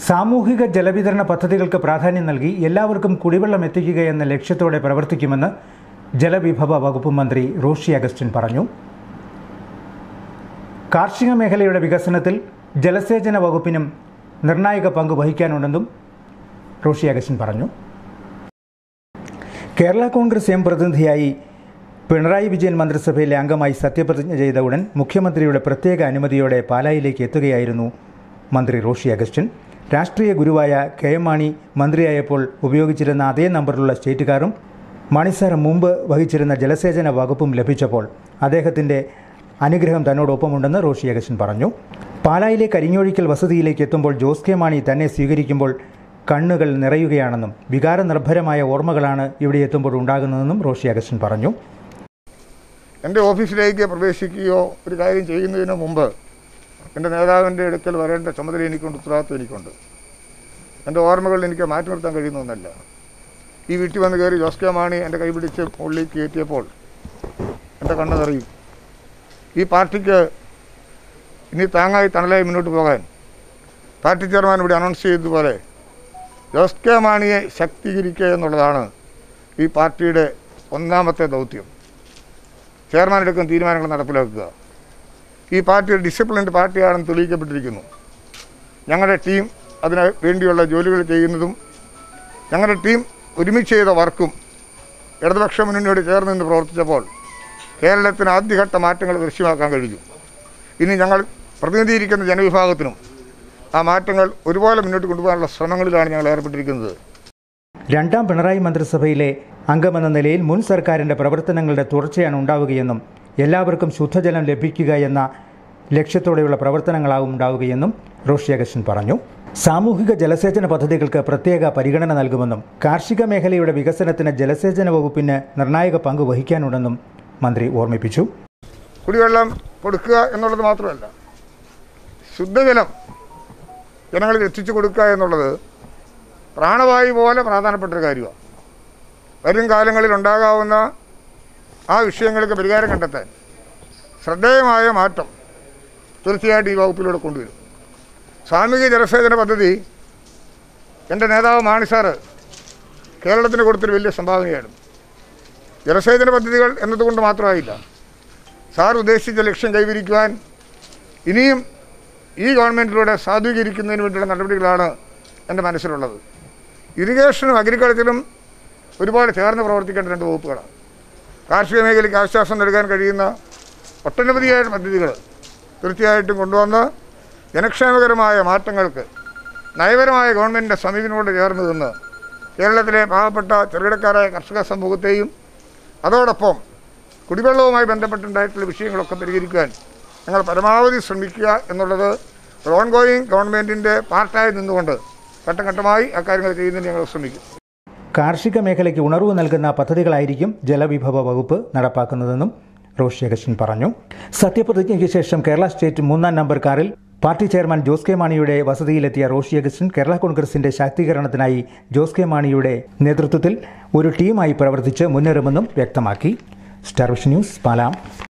സാമൂഹിക ജലവിതരണ പദ്ധതികൾക്ക് പ്രാധാന്യം നൽകി എല്ലാവർക്കും കുടിവെള്ളം എത്തിക്കുക എന്ന ലക്ഷ്യത്തോടെ പ്രവർത്തിക്കുമെന്ന് ജലവിഭവ വകുപ്പ് മന്ത്രി റോഷി അഗസ്റ്റിൻ പറഞ്ഞു കാർഷിക മേഖലയുടെ വികസനത്തിൽ ജലസേചന വകുപ്പിനും നിർണായക പങ്ക് വഹിക്കാനുണ്ടെന്നും റോഷി അഗസ്റ്റിൻ പറഞ്ഞു കേരള കോൺഗ്രസ് എം പ്രതിനിധിയായി പിണറായി വിജയൻ മന്ത്രിസഭയിലെ അംഗമായി സത്യപ്രതിജ്ഞ ചെയ്ത ഉടൻ മുഖ്യമന്ത്രിയുടെ പ്രത്യേക അനുമതിയോടെ പാലായിലേക്ക് എത്തുകയായിരുന്നു മന്ത്രി റോഷി അഗസ്റ്റിൻ രാഷ്ട്രീയ ഗുരുവായ കെ എം മാണി മന്ത്രിയായപ്പോൾ ഉപയോഗിച്ചിരുന്ന അതേ നമ്പറിലുള്ള സ്റ്റേറ്റ് കാറും മണിസാർ മുമ്പ് വഹിച്ചിരുന്ന ജലസേചന വകുപ്പും ലഭിച്ചപ്പോൾ അദ്ദേഹത്തിൻ്റെ അനുഗ്രഹം തന്നോടൊപ്പമുണ്ടെന്ന് റോഷി അഗസ്റ്റിൻ പറഞ്ഞു പാലായിലെ കരിഞ്ഞൊഴിക്കൽ വസതിയിലേക്ക് എത്തുമ്പോൾ ജോസ് കെ മാണി തന്നെ സ്വീകരിക്കുമ്പോൾ കണ്ണുകൾ നിറയുകയാണെന്നും വികാരനിർഭരമായ ഓർമ്മകളാണ് ഇവിടെ എത്തുമ്പോൾ ഉണ്ടാകുന്നതെന്നും റോഷി അഗസ്റ്റിൻ പറഞ്ഞു എൻ്റെ ഓഫീസിലേക്ക് പ്രവേശിക്കുകയോ ഒരു കാര്യം ചെയ്യുന്നതിന് മുമ്പ് എൻ്റെ നേതാവിൻ്റെ അടുക്കൽ വരേണ്ട ചുമതല എനിക്കുണ്ട് ഉത്തരവാദിത്വം എനിക്കുണ്ട് എൻ്റെ ഓർമ്മകൾ എനിക്ക് മാറ്റി നിർത്താൻ കഴിയുന്ന ഒന്നല്ല ഈ വീട്ടിൽ വന്ന് കയറി ജോസ് കെ മാണി എൻ്റെ കൈ പിടിച്ച് മുകളിലേക്ക് കയറ്റിയപ്പോൾ എൻ്റെ കണ്ണ് നിറയും ഈ പാർട്ടിക്ക് ഇനി താങ്ങായി തണലായി മുന്നോട്ട് പോകാൻ പാർട്ടി ചെയർമാൻ ഇവിടെ അനൗൺസ് ചെയ്തതുപോലെ ജോസ് കെ മാണിയെ ശക്തീകരിക്കുക എന്നുള്ളതാണ് ഈ പാർട്ടിയുടെ ഒന്നാമത്തെ ദൗത്യം ചെയർമാൻ എടുക്കുന്ന തീരുമാനങ്ങൾ നടപ്പിലാക്കുക ഈ പാർട്ടി ഒരു ഡിസിപ്ലിൻഡ് പാർട്ടിയാണെന്ന് തെളിയിക്കപ്പെട്ടിരിക്കുന്നു ഞങ്ങളുടെ ടീം അതിന് വേണ്ടിയുള്ള ജോലികൾ ചെയ്യുന്നതും ഞങ്ങളുടെ ടീം ഒരുമിച്ച് ചെയ്ത വർക്കും ഇടതുപക്ഷ മുന്നണിയോട് ചേർന്ന് നിന്ന് പ്രവർത്തിച്ചപ്പോൾ കേരളത്തിന് ആദ്യഘട്ട മാറ്റങ്ങൾ ദൃശ്യമാക്കാൻ കഴിഞ്ഞു ഇനി ഞങ്ങൾ പ്രതിനിധീകരിക്കുന്ന ജനവിഭാഗത്തിനും ആ മാറ്റങ്ങൾ ഒരുപോലെ മുന്നോട്ട് കൊണ്ടുപോകാനുള്ള ശ്രമങ്ങളിലാണ് ഞങ്ങൾ ഏർപ്പെട്ടിരിക്കുന്നത് രണ്ടാം പിണറായി മന്ത്രിസഭയിലെ അംഗമെന്ന നിലയിൽ മുൻ സർക്കാരിൻ്റെ പ്രവർത്തനങ്ങളുടെ തുടർച്ചയാണ് ഉണ്ടാവുകയെന്നും എല്ലാവർക്കും ശുദ്ധജലം ലഭിക്കുക എന്ന ലക്ഷ്യത്തോടെയുള്ള പ്രവർത്തനങ്ങളാവും ഉണ്ടാവുകയെന്നും റോഷി അഗസ്റ്റിൻ പറഞ്ഞു സാമൂഹിക ജലസേചന പദ്ധതികൾക്ക് പ്രത്യേക പരിഗണന നൽകുമെന്നും കാർഷിക മേഖലയുടെ വികസനത്തിന് ജലസേചന വകുപ്പിന് നിർണായക പങ്ക് വഹിക്കാനുണ്ടെന്നും മന്ത്രി ഓർമ്മിപ്പിച്ചു കുടിവെള്ളം കൊടുക്കുക എന്നുള്ളത് മാത്രമല്ല ശുദ്ധജലം ജനങ്ങളിൽ എത്തിച്ചു കൊടുക്കുക എന്നുള്ളത് പ്രാണവായു പോലെ പ്രധാനപ്പെട്ടൊരു കാര്യമാണ് വരും കാലങ്ങളിൽ ഉണ്ടാകാവുന്ന ആ വിഷയങ്ങൾക്ക് പരിഹാരം കണ്ടെത്താൻ ശ്രദ്ധേയമായ മാറ്റം തീർച്ചയായിട്ടും ഈ വകുപ്പിലൂടെ കൊണ്ടുവരും സാമൂഹിക ജലസേചന പദ്ധതി എൻ്റെ നേതാവ് മാണി സാറ് കേരളത്തിന് കൊടുത്തൊരു വലിയ സംഭാവനയാണ് ജലസേചന പദ്ധതികൾ എന്നതുകൊണ്ട് മാത്രമായില്ല സാർ ഉദ്ദേശിച്ച ലക്ഷ്യം കൈവരിക്കുവാൻ ഇനിയും ഈ ഗവൺമെൻറ്റിലൂടെ സാധൂകരിക്കുന്നതിന് വേണ്ടിയുള്ള നടപടികളാണ് എൻ്റെ മനസ്സിലുള്ളത് ഇറിഗേഷനും അഗ്രികൾച്ചറും ഒരുപാട് ചേർന്ന് പ്രവർത്തിക്കേണ്ട രണ്ട് വകുപ്പുകളാണ് കാർഷിക മേഖലയ്ക്ക് ആശ്വാസം നൽകാൻ കഴിയുന്ന ഒട്ടനവധിയായ പദ്ധതികൾ തീർച്ചയായിട്ടും കൊണ്ടുവന്ന് ജനക്ഷേമകരമായ മാറ്റങ്ങൾക്ക് നയപരമായ ഗവൺമെൻറ്റിൻ്റെ സമീപനോട് ചേർന്ന് നിന്ന് കേരളത്തിലെ പാവപ്പെട്ട ചെറുകിടക്കാരായ കർഷക സമൂഹത്തെയും അതോടൊപ്പം കുടിവെള്ളവുമായി ബന്ധപ്പെട്ടുണ്ടായിട്ടുള്ള വിഷയങ്ങളൊക്കെ പരിഹരിക്കാൻ ഞങ്ങൾ പരമാവധി ശ്രമിക്കുക എന്നുള്ളത് ഒരു ഓൺഗോയിങ് ഗവൺമെൻറ്റിൻ്റെ പാർട്ടായി നിന്നുകൊണ്ട് ഘട്ടം ഘട്ടമായി അക്കാര്യങ്ങൾ ചെയ്യുന്നതിന് ഞങ്ങൾ ശ്രമിക്കും കാർഷിക മേഖലയ്ക്ക് ഉണർവ് നൽകുന്ന പദ്ധതികളായിരിക്കും ജലവിഭവ വകുപ്പ് നടപ്പാക്കുന്നതെന്നും റോഷി അഗസ്റ്റിൻ പറഞ്ഞു സത്യപ്രതിജ്ഞയ്ക്ക് ശേഷം കേരള സ്റ്റേറ്റ് മൂന്നാം നമ്പർ കാറിൽ പാർട്ടി ചെയർമാൻ ജോസ് കെ മാണിയുടെ വസതിയിലെത്തിയ റോഷി അഗസ്റ്റിൻ കേരള കോൺഗ്രസിന്റെ ശാക്തീകരണത്തിനായി ജോസ് കെ മാണിയുടെ നേതൃത്വത്തിൽ ഒരു ടീമായി പ്രവർത്തിച്ച് മുന്നേറുമെന്നും വ്യക്തമാക്കി സ്റ്റാർ വിഷൻ ന്യൂസ് പാലാം